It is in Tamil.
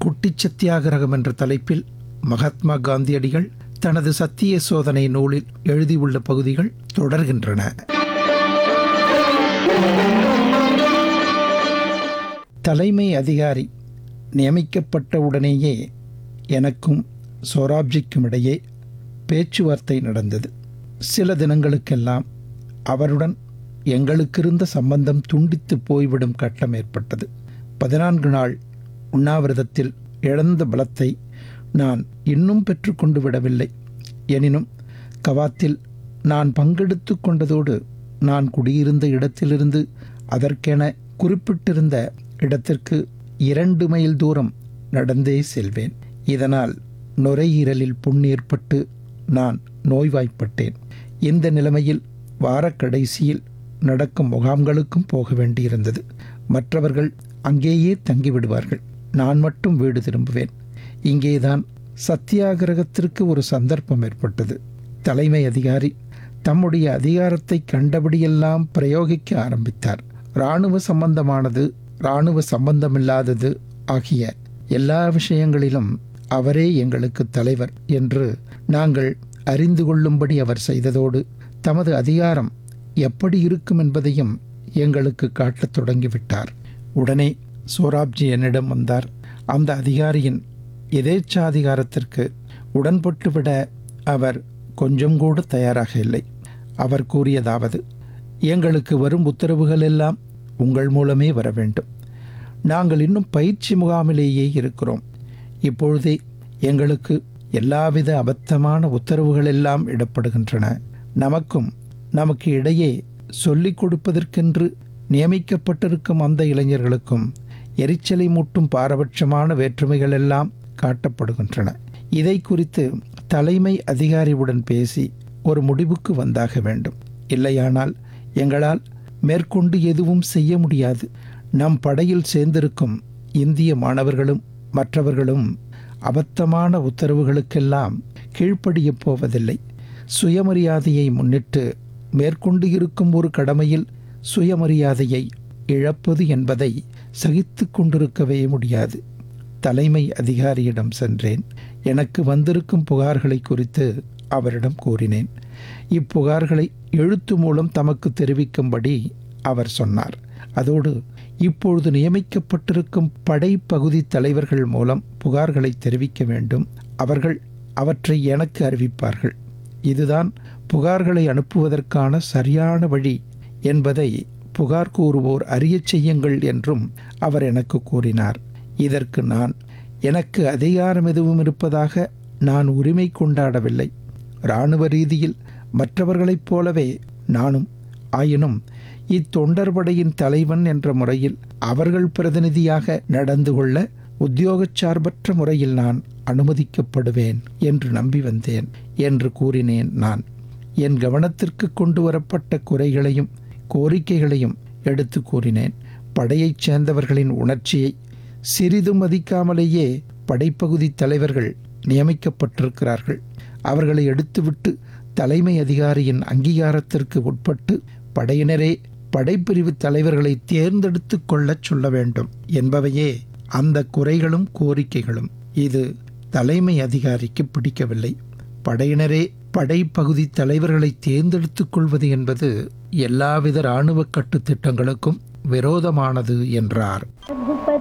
குட்டி சத்தியாகிரகம் என்ற தலைப்பில் மகாத்மா காந்தியடிகள் தனது சத்திய சோதனை நூலில் எழுதியுள்ள பகுதிகள் தொடர்கின்றன தலைமை அதிகாரி நியமிக்கப்பட்ட உடனேயே எனக்கும் சோராப்ஜிக்கும் இடையே பேச்சுவார்த்தை நடந்தது சில தினங்களுக்கெல்லாம் அவருடன் எங்களுக்கிருந்த சம்பந்தம் துண்டித்து போய்விடும் கட்டம் ஏற்பட்டது பதினான்கு நாள் உண்ணாவிரதத்தில் இழந்த பலத்தை நான் இன்னும் பெற்றுக்கொண்டு விடவில்லை எனினும் கவாத்தில் நான் பங்கெடுத்து கொண்டதோடு நான் குடியிருந்த இடத்திலிருந்து அதற்கென குறிப்பிட்டிருந்த இடத்திற்கு இரண்டு மைல் தூரம் நடந்தே செல்வேன் இதனால் நுரையீரலில் புண் ஏற்பட்டு நான் நோய்வாய்ப்பட்டேன் இந்த நிலைமையில் வாரக்கடைசியில் நடக்கும் முகாம்களுக்கும் போக வேண்டியிருந்தது மற்றவர்கள் அங்கேயே தங்கிவிடுவார்கள் நான் மட்டும் வீடு திரும்புவேன் இங்கேதான் சத்தியாகிரகத்திற்கு ஒரு சந்தர்ப்பம் ஏற்பட்டது தலைமை அதிகாரி தம்முடைய அதிகாரத்தை கண்டபடியெல்லாம் பிரயோகிக்க ஆரம்பித்தார் இராணுவ சம்பந்தமானது இராணுவ சம்பந்தமில்லாதது ஆகிய எல்லா விஷயங்களிலும் அவரே எங்களுக்கு தலைவர் என்று நாங்கள் அறிந்து கொள்ளும்படி அவர் செய்ததோடு தமது அதிகாரம் எப்படி இருக்கும் என்பதையும் எங்களுக்கு காட்டத் தொடங்கிவிட்டார் உடனே சோராப்ஜி என்னிடம் வந்தார் அந்த அதிகாரியின் எதேச்சாதிகாரத்திற்கு உடன்பட்டுவிட அவர் கொஞ்சம் கூட தயாராக இல்லை அவர் கூறியதாவது எங்களுக்கு வரும் உத்தரவுகள் எல்லாம் உங்கள் மூலமே வர வேண்டும் நாங்கள் இன்னும் பயிற்சி முகாமிலேயே இருக்கிறோம் இப்பொழுதே எங்களுக்கு எல்லாவித அபத்தமான உத்தரவுகள் எல்லாம் இடப்படுகின்றன நமக்கும் நமக்கு இடையே சொல்லிக் கொடுப்பதற்கென்று நியமிக்கப்பட்டிருக்கும் அந்த இளைஞர்களுக்கும் எரிச்சலை மூட்டும் பாரபட்சமான வேற்றுமைகள் எல்லாம் காட்டப்படுகின்றன இதை குறித்து தலைமை அதிகாரியுடன் பேசி ஒரு முடிவுக்கு வந்தாக வேண்டும் இல்லையானால் எங்களால் மேற்கொண்டு எதுவும் செய்ய முடியாது நம் படையில் சேர்ந்திருக்கும் இந்திய மாணவர்களும் மற்றவர்களும் அபத்தமான உத்தரவுகளுக்கெல்லாம் கீழ்ப்படியப் போவதில்லை சுயமரியாதையை முன்னிட்டு மேற்கொண்டு இருக்கும் ஒரு கடமையில் சுயமரியாதையை இழப்பது என்பதை சகித்து கொண்டிருக்கவே முடியாது தலைமை அதிகாரியிடம் சென்றேன் எனக்கு வந்திருக்கும் புகார்களை குறித்து அவரிடம் கூறினேன் இப்புகார்களை எழுத்து மூலம் தமக்கு தெரிவிக்கும்படி அவர் சொன்னார் அதோடு இப்பொழுது நியமிக்கப்பட்டிருக்கும் படைப்பகுதி தலைவர்கள் மூலம் புகார்களை தெரிவிக்க வேண்டும் அவர்கள் அவற்றை எனக்கு அறிவிப்பார்கள் இதுதான் புகார்களை அனுப்புவதற்கான சரியான வழி என்பதை புகார் கூறுவோர் அறியச் செய்யுங்கள் என்றும் அவர் எனக்கு கூறினார் இதற்கு நான் எனக்கு அதிகாரம் எதுவும் இருப்பதாக நான் உரிமை கொண்டாடவில்லை இராணுவ ரீதியில் மற்றவர்களைப் போலவே நானும் ஆயினும் இத்தொண்டர் படையின் தலைவன் என்ற முறையில் அவர்கள் பிரதிநிதியாக நடந்து கொள்ள உத்தியோகச்சார்பற்ற முறையில் நான் அனுமதிக்கப்படுவேன் என்று நம்பி வந்தேன் என்று கூறினேன் நான் என் கவனத்திற்கு கொண்டு வரப்பட்ட குறைகளையும் கோரிக்கைகளையும் எடுத்து கூறினேன் படையைச் சேர்ந்தவர்களின் உணர்ச்சியை சிறிதும் மதிக்காமலேயே படைப்பகுதி தலைவர்கள் நியமிக்கப்பட்டிருக்கிறார்கள் அவர்களை எடுத்துவிட்டு தலைமை அதிகாரியின் அங்கீகாரத்திற்கு உட்பட்டு படையினரே படைப்பிரிவு தலைவர்களை தேர்ந்தெடுத்து கொள்ளச் சொல்ல வேண்டும் என்பவையே அந்த குறைகளும் கோரிக்கைகளும் இது தலைமை அதிகாரிக்கு பிடிக்கவில்லை படையினரே படைப்பகுதி தலைவர்களை தேர்ந்தெடுத்துக் கொள்வது என்பது எல்லாவித இராணுவ கட்டுத்திட்டங்களுக்கும் விரோதமானது என்றார்